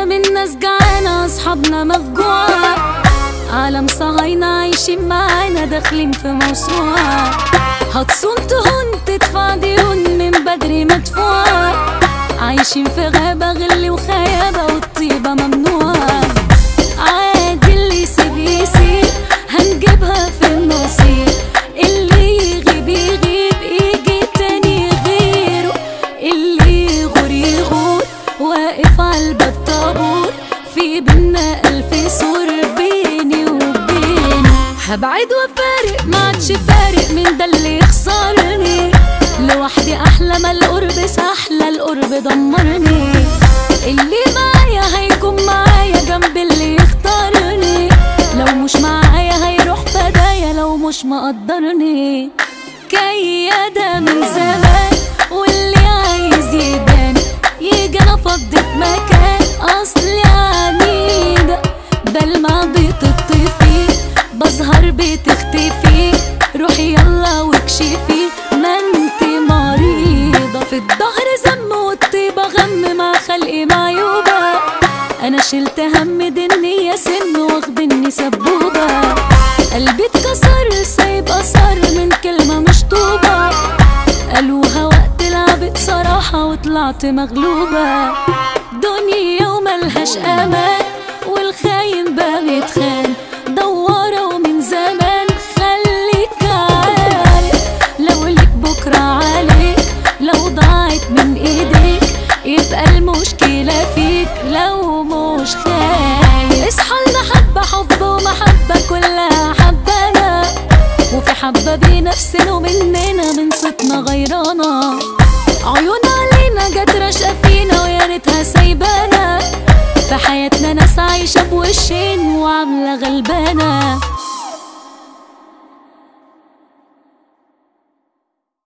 قدام الناس جعانة أصحابنا مفجوعة عالم صهاينة عايشين معانا داخلين في موسوعة هتصون تهون تدفع ديون من بدري مدفوعة عايشين في غابة غل وخيابة والطيبة ممنوعة عادي اللي يسيب يسيب هنجيبها في النصيب اللي يغيب يغيب يجي تاني غيره اللي يغور يغور واقف عالباب طابور في بينا ألف سور بيني وبينه هبعد وفارق ما عادش فارق من ده اللي يخسرني لوحدي أحلى ما القرب سحلى القرب دمرني اللي معايا هيكون معايا جنب اللي يختارني لو مش معايا هيروح فدايا لو مش مقدرني كيادة من زمان واللي عايز يبان يجي انا فضيت مكان اصلي عنيدة بلمع بتطفي بظهر بتختفي روحي يلا واكشفي ما انت مريضة في الظهر زم والطيبة غم مع خلقي معيوبة انا شلت هم دنيا سن واخدني سبوبة قلبي اتكسر سايب اثر من كلمة مش طوبة قالوها وقت لعبت صراحة وطلعت مغلوبة دنيا وملهاش امان والخاين بقى بيتخان دوارة ومن زمان خليك عارف لو لك بكرة عليك لو ضاعت من ايديك يبقى المشكلة فيك لو مش خايف اصحى المحبة حب ومحبة كلها حبانا وفي حبة بنفسنا ومننا من صوتنا غيرانا عيون علينا جت رشقة فينا ويا ريتها سايبانا في حياتنا ناس عايشة بوشين وعاملة غلبانة